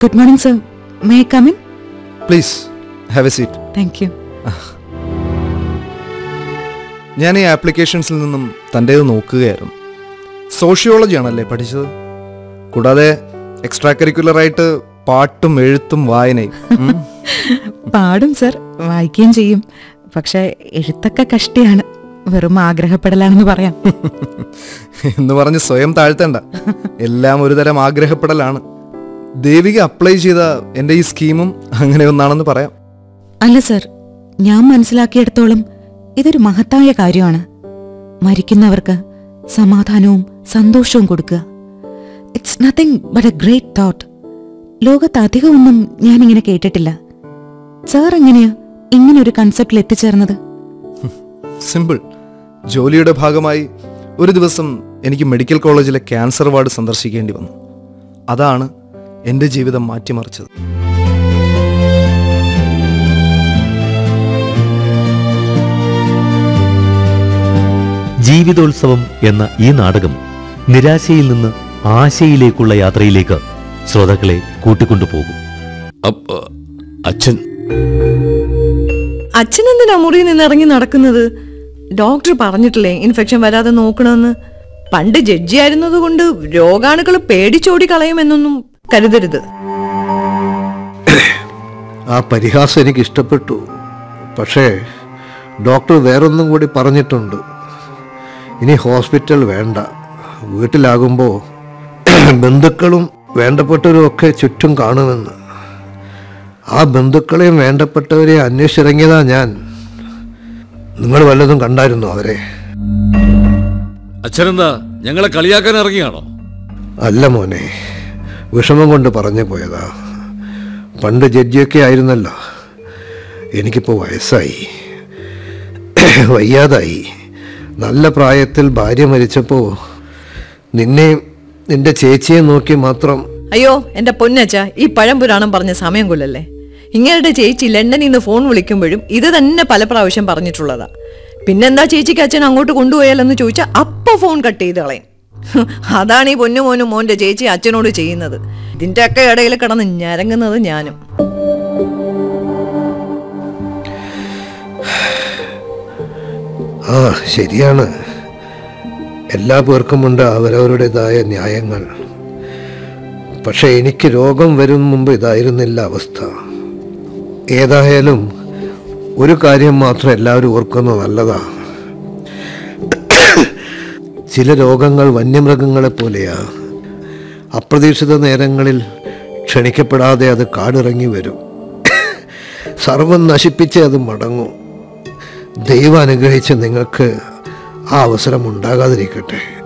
Good morning sir may come in please have a seat thank you ഞാൻ ഈ ആപ്ലിക്കേഷൻസിൽ നിന്നും തൻ്റേത് നോക്കുകയായിരുന്നു സോഷ്യോളജി ആണല്ലേ പഠിച്ചത് കൂടാതെ എക്സ്ട്രാ കരിക്കുലറായിട്ട് പാട്ടും എഴുത്തും വായനയും ഉം. പാടും സർ വായിക്കുകയും ചെയ്യും പക്ഷെ എഴുത്തൊക്കെ കഷ്ടിയാണ് വെറും ആഗ്രഹപ്പെടലാണെന്ന് പറയാം എന്ന് പറഞ്ഞ് സ്വയം താഴ്ത്തണ്ട എല്ലാം ഒരു തരം ആഗ്രഹപ്പെടലാണ് ദേവിക അപ്ലൈ ചെയ്ത എൻ്റെ ഈ സ്കീമും അങ്ങനെ ഒന്നാണെന്ന് പറയാം അല്ല സർ ഞാൻ മനസ്സിലാക്കിയിടത്തോളം ഇതൊരു മഹത്തായ കാര്യമാണ് മരിക്കുന്നവർക്ക് സമാധാനവും സന്തോഷവും കൊടുക്കുക it's nothing but a great thought ലോകത്ത് അധികമൊന്നും ഞാനിങ്ങനെ കേട്ടിട്ടില്ല സാർ എങ്ങനെയാ ഇങ്ങനെ ഒരു കൺസെപ്റ്റിൽ എത്തിച്ചേർന്നത് സിമ്പിൾ ജോലിയുടെ ഭാഗമായി ഒരു ദിവസം എനിക്ക് മെഡിക്കൽ കോളേജിലെ ക്യാൻസർ വാർഡ് സന്ദർശിക്കേണ്ടി വന്നു അതാണ് എൻ്റെ ജീവിതം മാറ്റിമറിച്ചത് ജീവിതോത്സവം എന്ന ഈ നാടകം നിരാശയിൽ നിന്ന് ആശയിലേക്കുള്ള യാത്രയിലേക്ക് ശ്രോതാക്കളെ കൂട്ടിക്കൊണ്ടുപോകും അപ്പ അച്ഛൻ അച്ഛൻ എന്തിനാ മുറിയിൽ നിന്ന് ഇറങ്ങി നടക്കുന്നത് ഡോക്ടർ പറഞ്ഞിട്ടില്ലേ ഇൻഫെക്ഷൻ വരാതെ നോക്കണമെന്ന് പണ്ട് ജഡ്ജി ആയിരുന്നത് കൊണ്ട് രോഗാണുക്കൾ പേടിച്ചോടി കളയുമെന്നൊന്നും കരുതരുത് ആ പരിഹാസം എനിക്ക് ഇഷ്ടപ്പെട്ടു പക്ഷേ ഡോക്ടർ വേറൊന്നും കൂടി പറഞ്ഞിട്ടുണ്ട് ഇനി ഹോസ്പിറ്റൽ വേണ്ട വീട്ടിലാകുമ്പോൾ ബന്ധുക്കളും വേണ്ടപ്പെട്ടവരും ഒക്കെ ചുറ്റും കാണുമെന്ന് ആ ബന്ധുക്കളെയും വേണ്ടപ്പെട്ടവരെയും അന്വേഷിച്ചിറങ്ങിയതാ ഞാൻ നിങ്ങൾ വല്ലതും കണ്ടായിരുന്നോ അവരെ അച്ഛനെന്താ ഞങ്ങളെ കളിയാക്കാൻ ഇറങ്ങിയാണോ അല്ല മോനെ വിഷമം കൊണ്ട് പറഞ്ഞു പോയതാ പണ്ട് ജഡ്ജിയൊക്കെ ആയിരുന്നല്ലോ എനിക്കിപ്പോൾ വയസ്സായി വയ്യാതായി നല്ല പ്രായത്തിൽ ഭാര്യ മരിച്ചപ്പോൾ നിന്നെയും നിന്റെ ചേച്ചിയെ നോക്കി മാത്രം അയ്യോ എന്റെ പൊന്നച്ച ഈ പഴംപുരാണം പറഞ്ഞ സമയം കൊല്ലല്ലേ ഇങ്ങയുടെ ചേച്ചി ലണ്ടനിൽ നിന്ന് ഫോൺ വിളിക്കുമ്പോഴും ഇത് തന്നെ പല പ്രാവശ്യം പറഞ്ഞിട്ടുള്ളതാ പിന്നെന്താ ചേച്ചിക്ക് അച്ഛൻ അങ്ങോട്ട് കൊണ്ടുപോയാലെന്ന് ചോദിച്ചാൽ അപ്പൊ ഫോൺ കട്ട് ചെയ്ത് കളയും അതാണ് ഈ പൊന്നുമോനും മോന്റെ ചേച്ചി അച്ഛനോട് ചെയ്യുന്നത് ഇതിന്റെ ഒക്കെ ഇടയിൽ കിടന്ന് ഞരങ്ങുന്നത് ഞാനും ആ ശരിയാണ് എല്ലാ പേർക്കുമുണ്ട് അവരവരുടേതായ ന്യായങ്ങൾ പക്ഷെ എനിക്ക് രോഗം വരും മുമ്പ് ഇതായിരുന്നില്ല അവസ്ഥ ഏതായാലും ഒരു കാര്യം മാത്രം എല്ലാവരും ഓർക്കുന്നത് നല്ലതാ ചില രോഗങ്ങൾ വന്യമൃഗങ്ങളെ പോലെയാ അപ്രതീക്ഷിത നേരങ്ങളിൽ ക്ഷണിക്കപ്പെടാതെ അത് കാടിറങ്ങി വരും സർവം നശിപ്പിച്ച് അത് മടങ്ങും ദൈവം അനുഗ്രഹിച്ച് നിങ്ങൾക്ക് ആ അവസരം ഉണ്ടാകാതിരിക്കട്ടെ